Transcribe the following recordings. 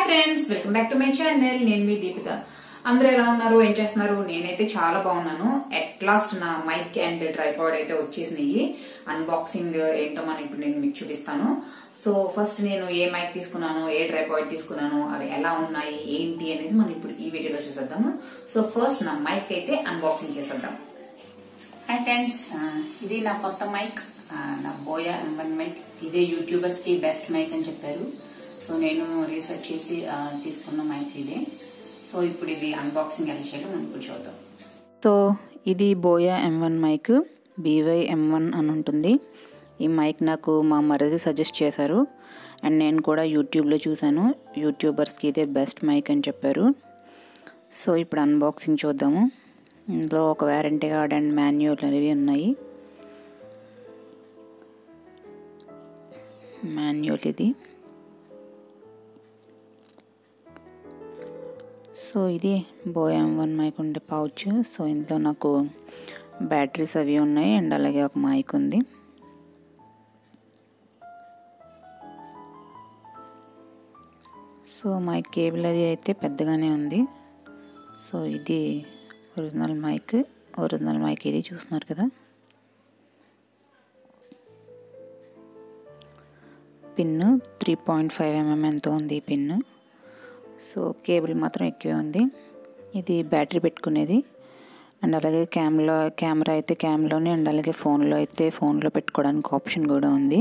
friends welcome back to my channel నేను మీ దీపిక అందరూ ఎలా ఉన్నారు ఏం చేస్తున్నారు నేనైతే చాలా బాగున్నాను అట్ లాస్ట్ నా మైక్ అండ్ ట్రైపాడ్ అయితే వచ్చేసినాయి అన్బాక్సింగ్ ఏంటో మనం ఇప్పుడు నేను మీకు చూపిస్తాను సో ఫస్ట్ నేను ఏ మైక్ తీసుకున్నాను ఏ ట్రైపాడ్ తీసుకున్నాను అవి ఎలా ఉన్నాయి ఏంటి అనేది మనం ఇప్పుడు ఈ వీడియోలో చూసేద్దాము సో ఫస్ట్ నా మైక్ అయితే అన్బాక్సింగ్ చేసేద్దాం హాయ్ ఫ్రెండ్స్ ఇది నా కొత్త మైక్ నా బోయా ఎంవన్ మైక్ ఇదే యూట్యూబర్స్ కి బెస్ట్ మైక్ అని చెప్పారు సో నేను రీసెర్చ్ చేసి ఆ, తీసుకున్న మైక్ ఇదే సో ఇప్పుడు ఇది అన్బాక్సింగ్ ఎలా చేయాలో మనం ఇప్పుడు చూద్దాం సో ఇది Boya M one mic B Y M one అని ఉంటుంది ఈ మైక్ నాకు మా మరిది సజెస్ట్ చేశారు అండ్ నేను కూడా యూట్యూబ్లో చూశాను యూట్యూబర్స్కి ఇదే బెస్ట్ మైక్ అని చెప్పారు సో ఇప్పుడు అన్బాక్సింగ్ చూద్దాము ఇందులో ఒక వారంటీ కార్డ్ అండ్ మాన్యువల్ అనేవి ఉన్నాయి మాన్యువల్ ఇది సో ఇది బోయామ్ వన్ మైక్ ఉండే పౌచ్ సో ఇందులో నాకు బ్యాటరీస్ అవి ఉన్నాయి అండ్ అలాగే ఒక మైక్ ఉంది సో మైక్ కేబుల్ అది అయితే పెద్దగానే ఉంది సో ఇది ఒరిజినల్ మైక్ ఒరిజినల్ మైక్ ఇది చూస్తున్నారు కదా pin three point five mm ఎంతో ఉంది ఈ పిన్ సో కేబుల్ మాత్రం ఎక్కువే ఉంది ఇది బ్యాటరీ పెట్టుకునేది అండ్ అలాగే కెమెరా కెమెరా అయితే కెమెరాలోనే అండ్ అలాగే ఫోన్లో అయితే ఫోన్లో పెట్టుకోవడానికి ఆప్షన్ కూడా ఉంది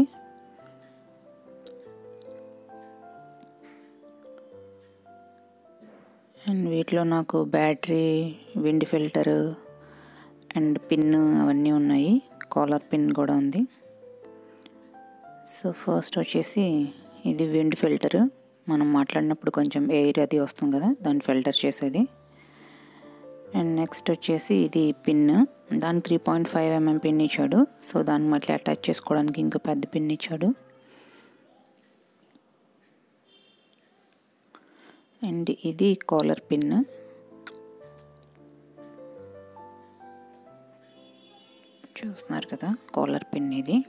అండ్ వీటిలో నాకు battery wind filter and pin అవన్నీ ఉన్నాయి కాలర్ పిన్ కూడా ఉంది సో ఫస్ట్ వచ్చేసి ఇది విండ్ ఫిల్టర్ మనం మాట్లాడినప్పుడు కొంచెం ఎయిర్ అది వస్తుంది కదా దాన్ని ఫిల్టర్ చేసేది అండ్ నెక్స్ట్ వచ్చేసి ఇది పిన్ దానికి three point five mm pin ఇచ్చాడు సో దాన్ని మళ్ళీ అటాచ్ చేసుకోవడానికి ఇంకో పెద్ద పిన్ ఇచ్చాడు అండ్ ఇది కాలర్ పిన్ చూస్తున్నారు కదా కాలర్ పిన్ ఇది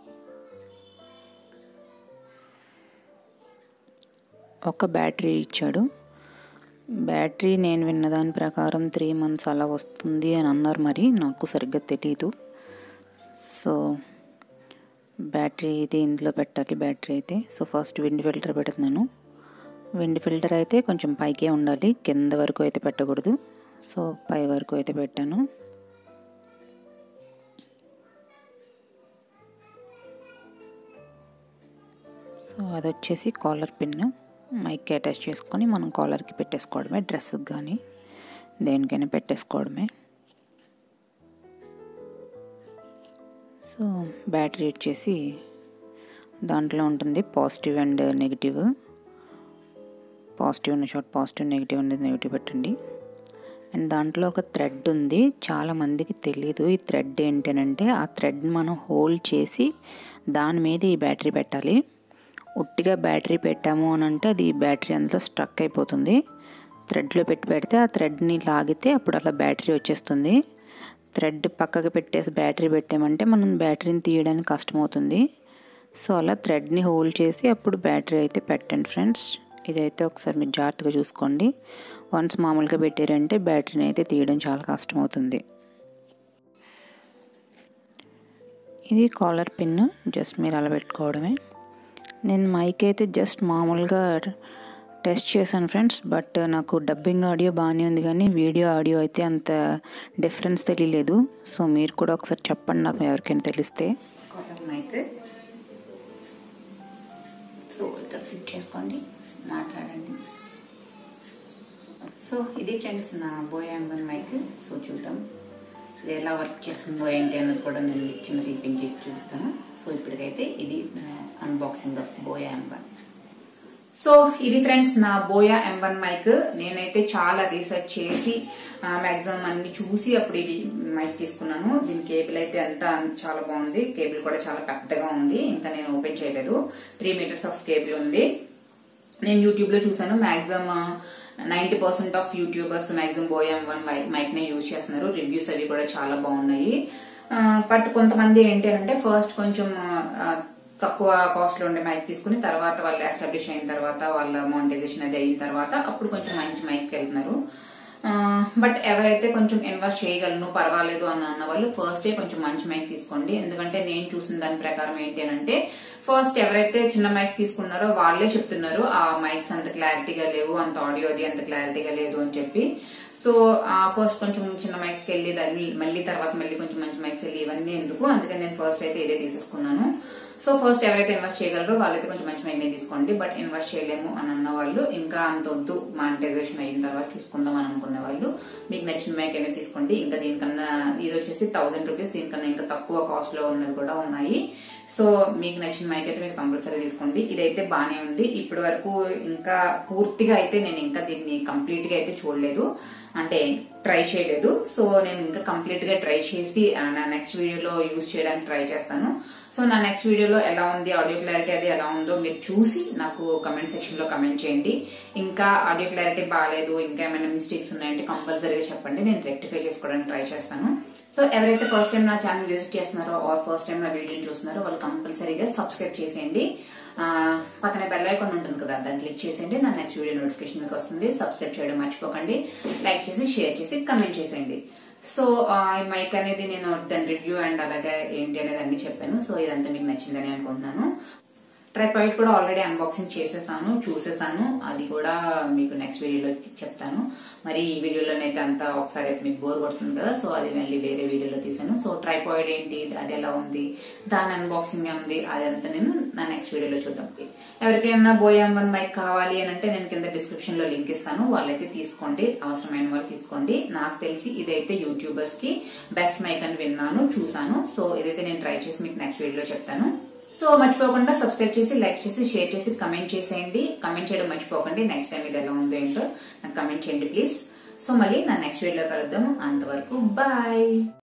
ఒక బ్యాటరీ ఇచ్చాడు బ్యాటరీ నేను విన్న దాని ప్రకారం త్రీ మంత్స్ అలా వస్తుంది అని అన్నారు మరి నాకు సరిగ్గా తెలియదు సో బ్యాటరీ అయితే ఇందులో పెట్టాలి బ్యాటరీ అయితే సో ఫస్ట్ విండ్ ఫిల్టర్ పెడుతున్నాను విండ్ ఫిల్టర్ అయితే కొంచెం పైకే ఉండాలి కింద వరకు అయితే పెట్టకూడదు సో పై వరకు అయితే పెట్టాను సో అది వచ్చేసి కాలర్ పిన్ మైక్కి అటాచ్ చేసుకొని మనం కాలర్కి పెట్టేసుకోవడమే డ్రెస్కి కానీ దేనికైనా పెట్టేసుకోవడమే సో బ్యాటరీ వచ్చేసి దాంట్లో ఉంటుంది పాజిటివ్ అండ్ నెగిటివ్ పాజిటివ్ ఉన్న చోట పాజిటివ్ నెగిటివ్ అనేది నెగిటివ్ పెట్టండి అండ్ దాంట్లో ఒక థ్రెడ్ ఉంది చాలా మందికి తెలియదు ఈ థ్రెడ్ ఏంటనంటే ఆ థ్రెడ్ మనం హోల్డ్ చేసి దాని మీద ఈ బ్యాటరీ పెట్టాలి ఉట్టిగా బ్యాటరీ పెట్టాము అని అంటే అది బ్యాటరీ అందులో స్ట్రక్ అయిపోతుంది థ్రెడ్లో పెట్టి పెడితే ఆ థ్రెడ్ని లాగితే అప్పుడు అలా బ్యాటరీ వచ్చేస్తుంది థ్రెడ్ పక్కకి పెట్టేసి బ్యాటరీ పెట్టామంటే మనం బ్యాటరీని తీయడానికి కష్టమవుతుంది సో అలా థ్రెడ్ని హోల్డ్ చేసి అప్పుడు బ్యాటరీ అయితే పెట్టండి ఫ్రెండ్స్ ఇదైతే ఒకసారి మీరు జాగ్రత్తగా చూసుకోండి వన్స్ మామూలుగా పెట్టారంటే బ్యాటరీని అయితే తీయడం చాలా కష్టమవుతుంది ఇది కాలర్ పిన్ జస్ట్ మీరు అలా పెట్టుకోవడమే నేను మైక్ అయితే జస్ట్ మామూలుగా టెస్ట్ చేశాను ఫ్రెండ్స్ బట్ నాకు డబ్బింగ్ ఆడియో బాగానే ఉంది కానీ వీడియో ఆడియో అయితే అంత డిఫరెన్స్ తెలియలేదు సో మీరు కూడా ఒకసారి చెప్పండి నాకు ఎవరికైనా తెలిస్తే కాటన్ మైక్ సో ఇక్కడ ఫిట్ చేసుకోండి మాట్లాడండి సో ఇది ఫ్రెండ్స్ నా బోయ్ ఎంబన్ మైక్ సో చూద్దాం ఇది ఎలా వర్క్ చేస్తుందో ఏంటి అన్నది కూడా నేను చిన్న రీపింగ్ చేసి చూపిస్తాను సో ఇప్పటికైతే ఇది అన్బాక్సింగ్ ఆఫ్ బోయా ఎంబన్ సో ఇది ఫ్రెండ్స్ నా బోయా ఎం వన్ మైక్ నేనైతే చాలా రీసెర్చ్ చేసి మాక్సిమం అన్ని చూసి అప్పుడు ఇది మైక్ తీసుకున్నాను దీని కేబుల్ అయితే అంతా చాలా బాగుంది కేబుల్ కూడా చాలా పెద్దగా ఉంది ఇంకా నేను ఓపెన్ చేయలేదు త్రీ మీటర్స్ ఆఫ్ కేబుల్ ఉంది నేను యూట్యూబ్ లో చూసాను maximum ninety percent of YouTubers maximum Boya M one mic నే యూజ్ చేస్తున్నారు రివ్యూస్ అవి కూడా చాలా బాగున్నాయి బట్ కొంతమంది ఏంటి అంటే ఫస్ట్ కొంచెం తక్కువ కాస్ట్ లో ఉండే మైక్ తీసుకుని తర్వాత వాళ్ళు ఎస్టాబ్లిష్ అయిన తర్వాత వాళ్ళ మానిటైజేషన్ అది అయిన తర్వాత అప్పుడు కొంచెం మంచి మైక్ వెళ్తున్నారు బట్ ఎవరైతే కొంచెం ఇన్వెస్ట్ చేయగలను పర్వాలేదు అని అన్న వాళ్ళు ఫస్ట్ డే కొంచెం మంచి మైక్ తీసుకోండి ఎందుకంటే నేను చూసిన దాని ప్రకారం ఏంటి అని అంటే ఫస్ట్ ఎవరైతే చిన్న మైక్స్ తీసుకున్నారో వాళ్ళే చెప్తున్నారు ఆ మైక్స్ అంత క్లారిటీగా లేవు అంత ఆడియో అది అంత క్లారిటీగా లేదు అని చెప్పి సో ఫస్ట్ కొంచెం చిన్న మైక్స్ కి వెళ్ళి దాన్ని మళ్ళీ తర్వాత మళ్ళీ కొంచెం మంచి మైక్స్ వెళ్ళి ఇవన్నీ ఎందుకు అందుకని నేను ఫస్ట్ అయితే ఇదే తీసేసుకున్నాను సో ఫస్ట్ ఎవరైతే ఇన్వెస్ట్ చేయగలరో వాళ్ళైతే కొంచెం మంచి మైక్ తీసుకోండి బట్ ఇన్వెస్ట్ చేయలేము అని అన్న వాళ్ళు ఇంకా అంత వద్దు మానిటైజేషన్ అయిన తర్వాత చూసుకుందాం అని అనుకునే వాళ్ళు మీకు నచ్చిన మైక్ అనేది తీసుకోండి ఇంకా దీనికన్నా ఇది వచ్చేసి థౌసండ్ రూపీస్ దీనికన్నా ఇంకా తక్కువ కాస్ట్ లో ఉన్నవి కూడా ఉన్నాయి సో మీకు నచ్చిన మైక్ అయితే మీరు కంపల్సరీ తీసుకోండి ఇదైతే బానే ఉంది ఇప్పటి వరకు ఇంకా పూర్తిగా అయితే నేను ఇంకా దీన్ని కంప్లీట్ గా అయితే చూడలేదు అంటే ట్రై చేయలేదు సో నేను ఇంకా కంప్లీట్ గా ట్రై చేసి ఆ, నా నెక్స్ట్ వీడియోలో యూజ్ చేయడానికి ట్రై చేస్తాను సో నా నెక్స్ట్ వీడియోలో ఎలా ఉంది ఆడియో క్లారిటీ అది ఎలా ఉందో మీరు చూసి నాకు కమెంట్ సెక్షన్ లో కమెంట్ చేయండి ఇంకా ఆడియో క్లారిటీ బాగాలేదు ఇంకా ఏమైనా మిస్టేక్స్ ఉన్నాయంటే కంపల్సరీగా చెప్పండి నేను రెక్టిఫై చేసుకోవడానికి ట్రై చేస్తాను సో ఎవరైతే ఫస్ట్ టైం నా ఛానల్ విజిట్ చేస్తున్నారో ఆర్ ఫస్ట్ టైం నా వీడియోని చూస్తున్నారో వాళ్ళు కంపల్సరీగా సబ్స్క్రైబ్ చేసేయండి ఆ, పక్కనే బెల్ ఐకాన్ ఉంటుంది కదా దాన్ని క్లిక్ చేసేయండి నా నెక్స్ట్ వీడియో నోటిఫికేషన్ మీకు వస్తుంది సబ్స్క్రైబ్ చేయడం మర్చిపోకండి లైక్ చేసి షేర్ చేసి కమెంట్ చేసేయండి సో ఆ, ఈ మైక్ అనేది నేను దాని రివ్యూ అండ్ అలాగే ఏంటి అనేది అన్ని చెప్పాను సో ఇదంతా మీకు నచ్చిందని అనుకుంటున్నాను ట్రైపాయిడ్ కూడా ఆల్రెడీ అన్బాక్సింగ్ చేసేసాను చూసేసాను అది కూడా మీకు నెక్స్ట్ వీడియోలో చెప్తాను మరి ఈ వీడియోలోనైతే అంతా ఒకసారి అయితే మీకు బోర్ కొడుతుంది కదా సో అది మళ్ళీ వేరే వీడియోలో తీసాను సో ట్రైపాయిడ్ ఏంటి అది ఎలా ఉంది దాని అన్బాక్సింగ్ ఉంది అదంతా నేను నా నెక్స్ట్ వీడియోలో చూద్దాం ఎవరికైనా బోయాం వన్ మైక్ కావాలి అని అంటే నేను కింద డిస్క్రిప్షన్ లో లింక్ ఇస్తాను వాళ్ళైతే తీసుకోండి అవసరమైన వాళ్ళు తీసుకోండి నాకు తెలిసి ఇదైతే యూట్యూబర్స్ కి బెస్ట్ మైక్ అని విన్నాను చూసాను సో ఇదైతే నేను ట్రై చేసి మీకు నెక్స్ట్ వీడియోలో చెప్తాను సో మర్చిపోకుండా సబ్స్క్రైబ్ చేసి లైక్ చేసి షేర్ చేసి కమెంట్ చేసేయండి కమెంట్ చేయడం మర్చిపోకండి నెక్స్ట్ టైం ఇది ఎలా ఉందో ఏంటో నాకు కమెంట్ చేయండి ప్లీజ్ సో మళ్ళీ నా నెక్స్ట్ వీడియోలో కలుద్దాము అంతవరకు బాయ్